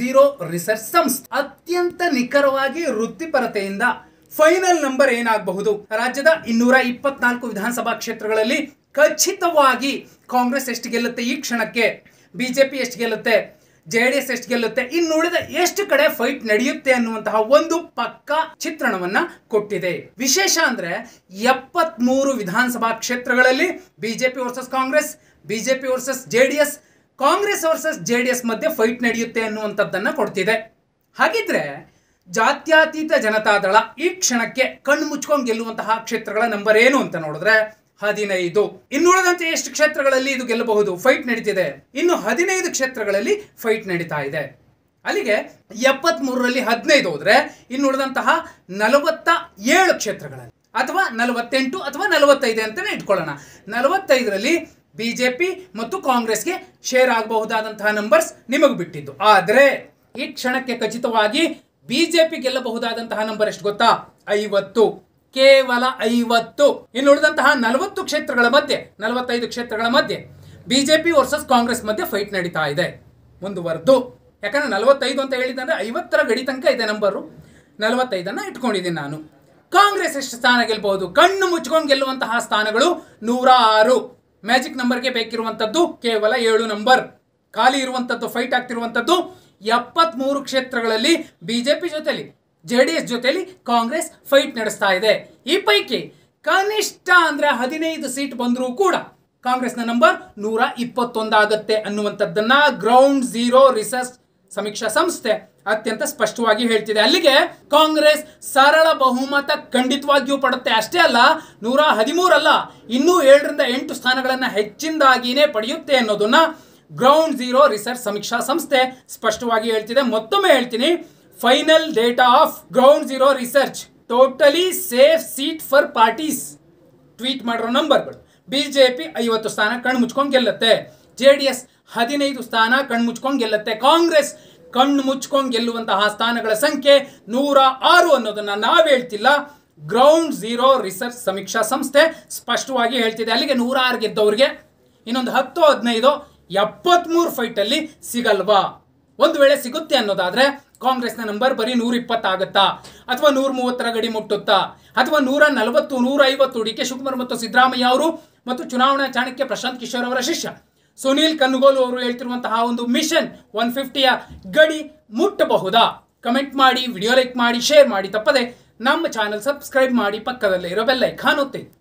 zero research ಸಂಸ್ಥೆ ಅತ್ಯಂತ ನಿಖರವಾಗಿ ವೃತ್ತಿಪರತೆಯಿಂದ ಫೈನಲ್ ನಂಬರ್ ಏನಾಗಬಹುದು ರಾಜ್ಯದ ಇನ್ನೂರ ಇಪ್ಪತ್ನಾಲ್ಕು ವಿಧಾನಸಭಾ ಕ್ಷೇತ್ರಗಳಲ್ಲಿ ಖಚಿತವಾಗಿ ಕಾಂಗ್ರೆಸ್ ಎಷ್ಟು ಗೆಲ್ಲುತ್ತೆ ಈ ಕ್ಷಣಕ್ಕೆ ಬಿಜೆಪಿ ಎಷ್ಟು ಗೆಲ್ಲುತ್ತೆ ಜೆ ಡಿ ಎಸ್ ಎಷ್ಟು ಗೆಲ್ಲುತ್ತೆ ಇನ್ನುಳಿದ ಎಷ್ಟು ಕಡೆ ಫೈಟ್ ನಡೆಯುತ್ತೆ ಅನ್ನುವಂತಹ ಒಂದು ಪಕ್ಕಾ ಚಿತ್ರಣವನ್ನ ಕೊಟ್ಟಿದೆ ವಿಶೇಷ ಅಂದ್ರೆ ಎಪ್ಪತ್ಮೂರು ವಿಧಾನಸಭಾ ಕ್ಷೇತ್ರಗಳಲ್ಲಿ BJP versus Congress BJP versus J D S Congress versus J D S ಮಧ್ಯೆ ಫೈಟ್ ನಡೆಯುತ್ತೆ ಅನ್ನುವಂಥದ್ದನ್ನ ಕೊಡ್ತಿದೆ ಹಾಗಿದ್ರೆ ಜಾತ್ಯತೀತ ಜನತಾದಳ ಈ ಕ್ಷಣಕ್ಕೆ ಕಣ್ಣು ಮುಚ್ಕೊಂಡು ಗೆಲ್ಲುವಂತಹ ಕ್ಷೇತ್ರಗಳ ನಂಬರ್ ಏನು ಅಂತ ನೋಡಿದ್ರೆ ಹದಿನೈದು ಇನ್ನುಳಿದಂತೆ ಎಷ್ಟು ಕ್ಷೇತ್ರಗಳಲ್ಲಿ ಇದು ಗೆಲ್ಲಬಹುದು ಫೈಟ್ ನಡೀತಿದೆ ಇನ್ನು ಹದಿನೈದು ಕ್ಷೇತ್ರಗಳಲ್ಲಿ ಫೈಟ್ ನಡೀತಾ ಇದೆ ಅಲ್ಲಿಗೆ ಎಪ್ಪತ್ತ್ ಮೂರರಲ್ಲಿ ಹದಿನೈದು ಹೋದ್ರೆ ಇನ್ನುಳಿದಂತಹ ನಲವತ್ತ ಏಳು ಕ್ಷೇತ್ರಗಳಲ್ಲಿ ಅಥವಾ ನಲವತ್ತೆಂಟು ಅಥವಾ ನಲವತ್ತೈದು ಅಂತಾನೆ ಇಟ್ಕೊಳ್ಳೋಣ ನಲವತ್ತೈದರಲ್ಲಿ ಬಿಜೆಪಿ ಮತ್ತು ಕಾಂಗ್ರೆಸ್ಗೆ ಶೇರ್ ಆಗಬಹುದಾದಂತಹ ನಂಬರ್ಸ್ ನಿಮಗೆ ಬಿಟ್ಟಿದ್ದು ಆದರೆ ಈ ಕ್ಷಣಕ್ಕೆ ಖಚಿತವಾಗಿ ಬಿಜೆಪಿ ಗೆಲ್ಲಬಹುದಾದಂತಹ ನಂಬರ್ ಎಷ್ಟು ಗೊತ್ತಾ ಐವತ್ತು ಕೇವಲ ಐವತ್ತು ಇನ್ನು ಉಳಿದಂತಹ ನಲವತ್ತು ಕ್ಷೇತ್ರಗಳ ಮಧ್ಯೆ ನಲವತ್ತೈದು ಕ್ಷೇತ್ರಗಳ ಮಧ್ಯೆ ಬಿಜೆಪಿ ವರ್ಸಸ್ ಕಾಂಗ್ರೆಸ್ ಮಧ್ಯೆ ಫೈಟ್ ನಡೀತಾ ಇದೆ ಮುಂದುವರೆದು ಯಾಕಂದ್ರೆ ನಲವತ್ತೈದು ಅಂತ ಹೇಳಿದಂದ್ರೆ ಐವತ್ತರ ಗಡಿ ತನಕ ಇದೆ ನಂಬರು ನಲವತ್ತೈದನ್ನ ಇಟ್ಕೊಂಡಿದ್ದೀನಿ ನಾನು ಕಾಂಗ್ರೆಸ್ ಎಷ್ಟು ಸ್ಥಾನ ಗೆಲ್ಲಬಹುದು ಕಣ್ಣು ಮುಚ್ಕೊಂಡು ಗೆಲ್ಲುವಂತಹ ಸ್ಥಾನಗಳು ನೂರ ಆರು ಮ್ಯಾಜಿಕ್ ನಂಬರ್ಗೆ ಬೇಕಿರುವಂಥದ್ದು ಕೇವಲ ಏಳು ನಂಬರ್ ಖಾಲಿ ಇರುವಂಥದ್ದು ಫೈಟ್ ಆಗ್ತಿರುವಂಥದ್ದು ಎಪ್ಪತ್ಮೂರು ಕ್ಷೇತ್ರಗಳಲ್ಲಿ ಬಿಜೆಪಿ ಜೊತೆಲಿ ಜೆ ಡಿ ಎಸ್ ಜೊತೆಲಿ ಕಾಂಗ್ರೆಸ್ ಫೈಟ್ ನಡೆಸ್ತಾ ಇದೆ ಈ ಪೈಕಿ ಕನಿಷ್ಠ ಅಂದ್ರೆ ಹದಿನೈದು ಸೀಟ್ ಬಂದರೂ ಕೂಡ ಕಾಂಗ್ರೆಸ್ನ ನಂಬರ್ ನೂರ ಇಪ್ಪತ್ತೊಂದಾಗತ್ತೆ ಅನ್ನುವಂಥದ್ದನ್ನ ಗ್ರೌಂಡ್ ಝೀರೋ ರಿಸರ್ಚ್ ಸಮೀಕ್ಷಾ ಸಂಸ್ಥೆ ಅತ್ಯಂತ ಸ್ಪಷ್ಟವಾಗಿ ಹೇಳ್ತಿದೆ ಅಲ್ಲಿಗೆ ಕಾಂಗ್ರೆಸ್ ಸರಳ ಬಹುಮತ ಖಂಡಿತವಾಗಿಯೂ ಪಡುತ್ತೆ ಅಷ್ಟೇ ಅಲ್ಲ ನೂರ ಹದಿಮೂರಲ್ಲ ಇನ್ನೂ ಏಳರಿಂದ ಎಂಟು ಸ್ಥಾನಗಳನ್ನು ಹೆಚ್ಚಿನದಾಗಿಯೇ ಪಡೆಯುತ್ತೆ ಅನ್ನೋದನ್ನ ಗ್ರೌಂಡ್ ಝೀರೋ ರಿಸರ್ಚ್ ಸಮೀಕ್ಷಾ ಸಂಸ್ಥೆ ಸ್ಪಷ್ಟವಾಗಿ ಹೇಳ್ತಿದೆ ಮತ್ತೊಮ್ಮೆ ಹೇಳ್ತೀನಿ final data of ground zero research totally safe seat for parties tweet ಮಾಡಿರೋ ನಂಬರ್ಗಳು ಬಿಜೆಪಿ ಐವತ್ತು ಸ್ಥಾನ ಕಣ್ಣು ಮುಚ್ಕೊಂಡು ಗೆಲ್ಲುತ್ತೆ ಜೆ ಡಿ ಎಸ್ ಹದಿನೈದು ಸ್ಥಾನ ಕಣ್ಣು ಮುಚ್ಕೊಂಡು ಗೆಲ್ಲುತ್ತೆ ಕಾಂಗ್ರೆಸ್ ಕಣ್ಣು ಮುಚ್ಕೊಂಡು ಗೆಲ್ಲುವಂತಹ ಸ್ಥಾನಗಳ ಸಂಖ್ಯೆ ನೂರ ಆರು ಅನ್ನೋದನ್ನ ನಾವು ಹೇಳ್ತಿಲ್ಲ ಗ್ರೌಂಡ್ ಝೀರೋ ರಿಸರ್ಚ್ ಸಮೀಕ್ಷಾ ಸಂಸ್ಥೆ ಸ್ಪಷ್ಟವಾಗಿ ಹೇಳ್ತಿದೆ ಅಲ್ಲಿಗೆ ನೂರ ಆರು ಗೆದ್ದವ್ರಿಗೆ ಇನ್ನೊಂದು ಹತ್ತು ಹದಿನೈದು ಎಪ್ಪತ್ಮೂರು ಫೈಟಲ್ಲಿ ಸಿಗಲ್ವಾ ಒಂದು ವೇಳೆ ಸಿಗುತ್ತೆ ಅನ್ನೋದಾದ್ರೆ ಕಾಂಗ್ರೆಸ್ನ ನಂಬರ್ ಬರೀ ನೂರ ಇಪ್ಪತ್ತಾಗತ್ತಾ ಅಥವಾ ನೂರ ಮೂವತ್ತರ ಗಡಿ ಮುಟ್ಟುತ್ತಾ ಅಥವಾ ನೂರ ನಲವತ್ತು ನೂರ ಐವತ್ತು ಡಿ ಕೆ ಶಿವಕುಮಾರ್ ಮತ್ತು ಸಿದ್ದರಾಮಯ್ಯ ಅವರು ಮತ್ತು ಚುನಾವಣಾ ಚಾಣಕ್ಯ ಪ್ರಶಾಂತ್ ಕಿಶೋರ್ ಅವರ ಶಿಷ್ಯ ಸುನೀಲ್ ಕನ್ನುಗೋಲು ಅವರು ಹೇಳ್ತಿರುವಂತಹ ಒಂದು ಮಿಷನ್ ಒನ್ ಫಿಫ್ಟಿಯ ಗಡಿ ಮುಟ್ಟಬಹುದಾ ಕಮೆಂಟ್ ಮಾಡಿ ವಿಡಿಯೋ ಲೈಕ್ ಮಾಡಿ ಶೇರ್ ಮಾಡಿ ತಪ್ಪದೆ ನಮ್ಮ ಚಾನಲ್ ಸಬ್ಸ್ಕ್ರೈಬ್ ಮಾಡಿ ಪಕ್ಕದಲ್ಲೇ ಇರೋ ಬೆಲ್ಲೈಕಾನ್ ಒತ್ತಿ